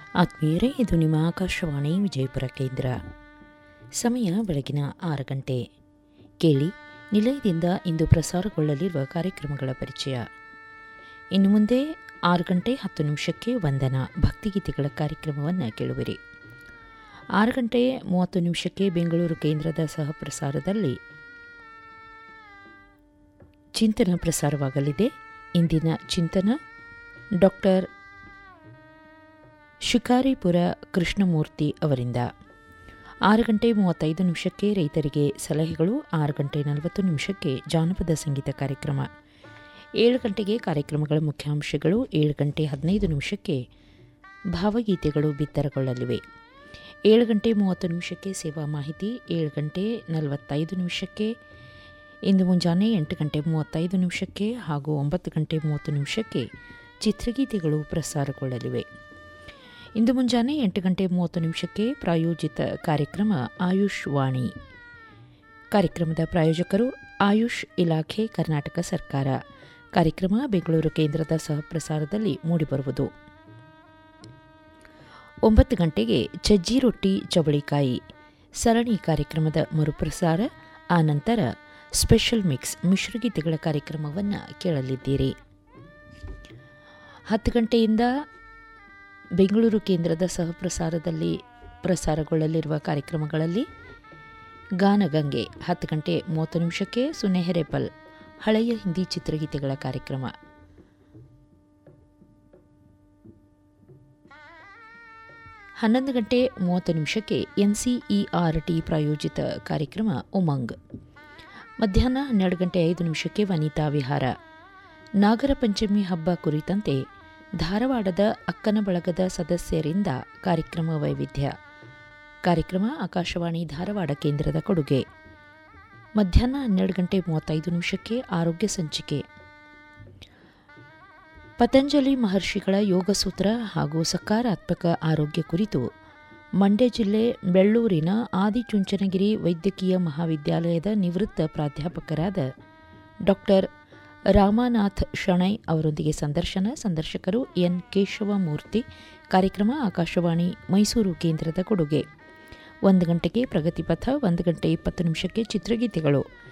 ಆತ್ಮೀಯರೇ ಇದು ನಿಮ್ಮ ಆಕಾಶವಾಣಿ ವಿಜಯಪುರ ಕೇಂದ್ರ ಸಮಯ ಬೆಳಗಿನ ಆರು ಗಂಟೆ ಕೇಳಿ ನಿಲಯದಿಂದ ಇಂದು ಪ್ರಸಾರಗೊಳ್ಳಲಿರುವ ಕಾರ್ಯಕ್ರಮಗಳ ಪರಿಚಯ ಇನ್ನು ಮುಂದೆ ಆರು ಗಂಟೆ ಹತ್ತು ನಿಮಿಷಕ್ಕೆ ವಂದನ ಭಕ್ತಿಗೀತೆಗಳ ಕಾರ್ಯಕ್ರಮವನ್ನು ಕೇಳುವಿರಿ ಆರು ಗಂಟೆ ಮೂವತ್ತು ನಿಮಿಷಕ್ಕೆ ಬೆಂಗಳೂರು ಕೇಂದ್ರದ ಸಹ ಪ್ರಸಾರದಲ್ಲಿ ಚಿಂತನ ಪ್ರಸಾರವಾಗಲಿದೆ ಇಂದಿನ ಚಿಂತನ ಡಾಕ್ಟರ್ ಶಿಕಾರಿಪುರ ಕೃಷ್ಣಮೂರ್ತಿ ಅವರಿಂದ ಆರು ಗಂಟೆ ಮೂವತ್ತೈದು ನಿಮಿಷಕ್ಕೆ ರೈತರಿಗೆ ಸಲಹೆಗಳು ಆರು ಗಂಟೆ ನಲವತ್ತು ನಿಮಿಷಕ್ಕೆ ಜಾನಪದ ಸಂಗೀತ ಕಾರ್ಯಕ್ರಮ ಏಳು ಗಂಟೆಗೆ ಕಾರ್ಯಕ್ರಮಗಳ ಮುಖ್ಯಾಂಶಗಳು ಏಳು ಗಂಟೆ ಹದಿನೈದು ನಿಮಿಷಕ್ಕೆ ಭಾವಗೀತೆಗಳು ಬಿತ್ತರಗೊಳ್ಳಲಿವೆ ಏಳು ಗಂಟೆ ಮೂವತ್ತು ನಿಮಿಷಕ್ಕೆ ಸೇವಾ ಮಾಹಿತಿ ಏಳು ಗಂಟೆ ನಲವತ್ತೈದು ನಿಮಿಷಕ್ಕೆ ಇಂದು ಮುಂಜಾನೆ ಎಂಟು ಗಂಟೆ ಮೂವತ್ತೈದು ನಿಮಿಷಕ್ಕೆ ಹಾಗೂ ಒಂಬತ್ತು ಗಂಟೆ ಮೂವತ್ತು ನಿಮಿಷಕ್ಕೆ ಚಿತ್ರಗೀತೆಗಳು ಪ್ರಸಾರಗೊಳ್ಳಲಿವೆ ಇಂದು ಮುಂಜಾನೆ ಎಂಟು ಗಂಟೆ ಮೂವತ್ತು ನಿಮಿಷಕ್ಕೆ ಪ್ರಾಯೋಜಿತ ಕಾರ್ಯಕ್ರಮ ಆಯುಷ್ ವಾಣಿ ಕಾರ್ಯಕ್ರಮದ ಪ್ರಾಯೋಜಕರು ಆಯುಷ್ ಇಲಾಖೆ ಕರ್ನಾಟಕ ಸರ್ಕಾರ ಕಾರ್ಯಕ್ರಮ ಬೆಂಗಳೂರು ಕೇಂದ್ರದ ಸಹ ಪ್ರಸಾರದಲ್ಲಿ ಮೂಡಿಬರುವುದು ಒಂಬತ್ತು ಗಂಟೆಗೆ ಚಜ್ಜಿ ರೊಟ್ಟಿ ಚವಳಿಕಾಯಿ ಸರಣಿ ಕಾರ್ಯಕ್ರಮದ ಮರುಪ್ರಸಾರ ಆ ನಂತರ ಸ್ಪೆಷಲ್ ಮಿಕ್ಸ್ ಮಿಶ್ರಗೀತೆಗಳ ಕಾರ್ಯಕ್ರಮವನ್ನು ಕೇಳಲಿದ್ದೀರಿ ಹತ್ತು ಗಂಟೆಯಿಂದ ಬೆಂಗಳೂರು ಕೇಂದ್ರದ ಸಹ ಪ್ರಸಾರದಲ್ಲಿ ಪ್ರಸಾರಗೊಳ್ಳಲಿರುವ ಕಾರ್ಯಕ್ರಮಗಳಲ್ಲಿ ಗಾನಗಂಗೆ ಹತ್ತು ಗಂಟೆ ಮೂವತ್ತು ನಿಮಿಷಕ್ಕೆ ಸುನೆಹೆರೆಪಲ್ ಹಳೆಯ ಹಿಂದಿ ಚಿತ್ರಗೀತೆಗಳ ಕಾರ್ಯಕ್ರಮ ಹನ್ನೊಂದು ಗಂಟೆ ಮೂವತ್ತು ನಿಮಿಷಕ್ಕೆ ಎನ್ಸಿಇಆರ್ಟಿ ಪ್ರಾಯೋಜಿತ ಕಾರ್ಯಕ್ರಮ ಉಮಂಗ್ ಮಧ್ಯಾಹ್ನ ಹನ್ನೆರಡು ಗಂಟೆ ಐದು ನಿಮಿಷಕ್ಕೆ ವನಿತಾ ವಿಹಾರ ನಾಗರ ಪಂಚಮಿ ಹಬ್ಬ ಕುರಿತಂತೆ ಧಾರವಾಡದ ಅಕ್ಕನ ಬಳಗದ ಸದಸ್ಯರಿಂದ ಕಾರ್ಯಕ್ರಮ ವೈವಿಧ್ಯ ಕಾರ್ಯಕ್ರಮ ಆಕಾಶವಾಣಿ ಧಾರವಾಡ ಕೇಂದ್ರದ ಕೊಡುಗೆ ಮಧ್ಯಾಹ್ನ ಹನ್ನೆರಡು ಗಂಟೆ ಮೂವತ್ತೈದು ನಿಮಿಷಕ್ಕೆ ಆರೋಗ್ಯ ಸಂಚಿಕೆ ಪತಂಜಲಿ ಮಹರ್ಷಿಗಳ ಯೋಗಸೂತ್ರ ಹಾಗೂ ಸಕಾರಾತ್ಮಕ ಆರೋಗ್ಯ ಕುರಿತು ಮಂಡ್ಯ ಜಿಲ್ಲೆ ಬೆಳ್ಳೂರಿನ ಆದಿಚುಂಚನಗಿರಿ ವೈದ್ಯಕೀಯ ಮಹಾವಿದ್ಯಾಲಯದ ನಿವೃತ್ತ ಪ್ರಾಧ್ಯಾಪಕರಾದ ಡಾಕ್ಟರ್ ರಾಮನಾಥ್ ಶಣೈ ಅವರೊಂದಿಗೆ ಸಂದರ್ಶನ ಸಂದರ್ಶಕರು ಎನ್ ಕೇಶವಮೂರ್ತಿ ಕಾರ್ಯಕ್ರಮ ಆಕಾಶವಾಣಿ ಮೈಸೂರು ಕೇಂದ್ರದ ಕೊಡುಗೆ ಒಂದು ಗಂಟೆಗೆ ಪ್ರಗತಿಪಥ ಒಂದು ಗಂಟೆ ಇಪ್ಪತ್ತು ನಿಮಿಷಕ್ಕೆ ಚಿತ್ರಗೀತೆಗಳು